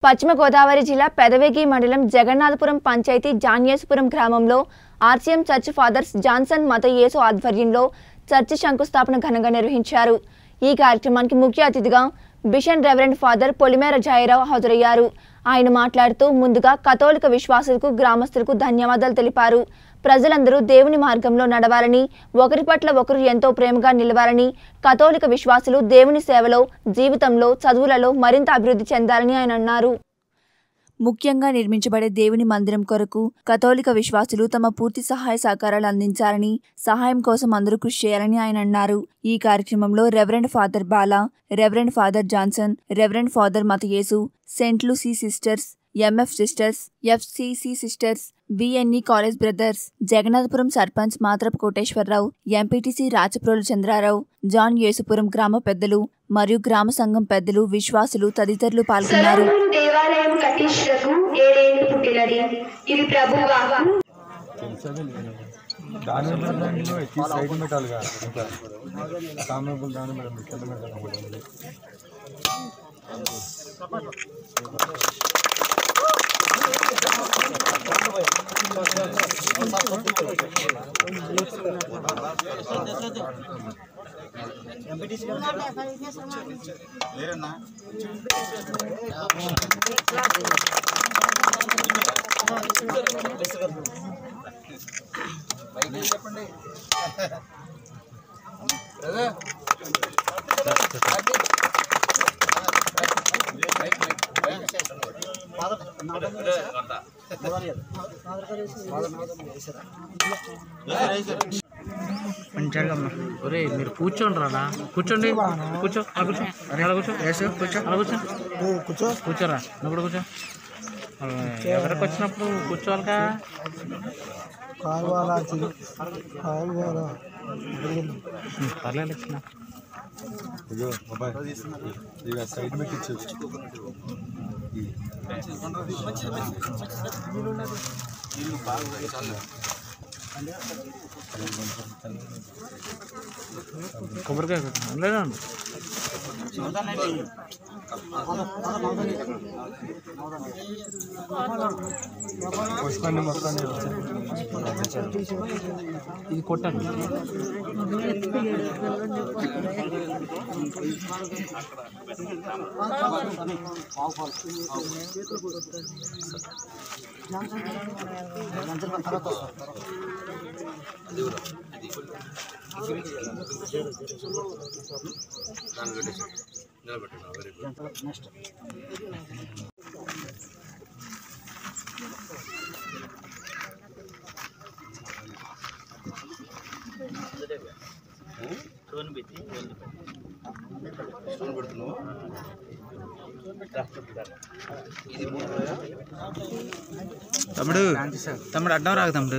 పశ్చిమ గోదావరి జిల్లా పెదవేగి మండలం జగన్నాథపురం పంచాయతీ జాన్యేసుపురం గ్రామంలో ఆర్సీఎం చర్చ్ ఫాదర్స్ జాన్సన్ మత యేసు ఆధ్వర్యంలో చర్చి శంకుస్థాపన ఘనంగా నిర్వహించారు ఈ కార్యక్రమానికి ముఖ్య అతిథిగా bishop reverend father Polimera Jairao హాజరయ్యారు ఆయన మాట్లాడుతూ ముందుగా కథోలిక విశ్వాసులకు గ్రామస్తులకు ధన్యవాదాలు తెలిపారు ప్రజలందరూ దేవుని మార్గంలో నడవాలని ఒకరి పట్ల ఒకరు ఎంతో ప్రేమగా నిలవాలని కథోలిక విశ్వాసులు దేవుని సేవలో జీవితంలో చదువులలో మరింత అభివృద్ధి చెందాలని ఆయన అన్నారు ముఖ్యంగా నిర్మించబడే దేవుని మందిరం కొరకు కథోలిక విశ్వాసులు తమ పూర్తి సహాయ సహకారాలు అందించాలని సహాయం కోసం అందరూ కృషి చేయాలని ఆయన అన్నారు ఈ కార్యక్రమంలో reverend father Bala reverend father Johnson reverend father Mathayesu saint Lucy sisters MF sisters FCC sisters BNE college brothers Jagannathapuram sarpanch Mathrapu Koteswararao MPTC Rachaprolu Chandrarao John Yesupuram గ్రామ పెద్దలు మరియు గ్రామ సంఘం పెద్దలు విశ్వాసులు తదితరులు పాల్గొన్నారు సొలొమోను దేవాలయం కట్టించుటకు ఏడేళ్లు పుట్టినది ఇది ప్రభువా దాని దానిలో ఎక్కి సైడ్ పెట్టాలిగా ఇంకా సామెబుల్ దాని మేడం కింద పెట్టాలి కూడా ఒరే మీరు కూర్చోండి రా కూర్చోండి కూర్చో అలా కూర్చో అలా కూర్చో వేసు కూర్చో అలా కూర్చో కూర్చో కూర్చోరా నువ్వు కూడా కూర్చో అలా ఎవరికి వచ్చినప్పుడు కూర్చోవాలిగా ఉం, పర్లేదు ఇచ్చిన ఇదిగో బాబాయ్ ఇక సైడ్ పెట్టి ఇచ్చేది కొబ్బరికాయ కొట్టు. లేదండి పుష్పాన్ని మొత్తాన్ని ఇది కొట్టండి తమ్ముడు తమ్ముడు అడ్డం రాకు తమ్ముడు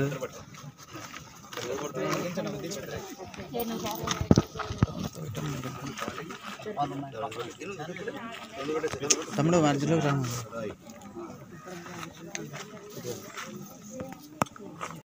తమ్ముడు మధ్యలో రాము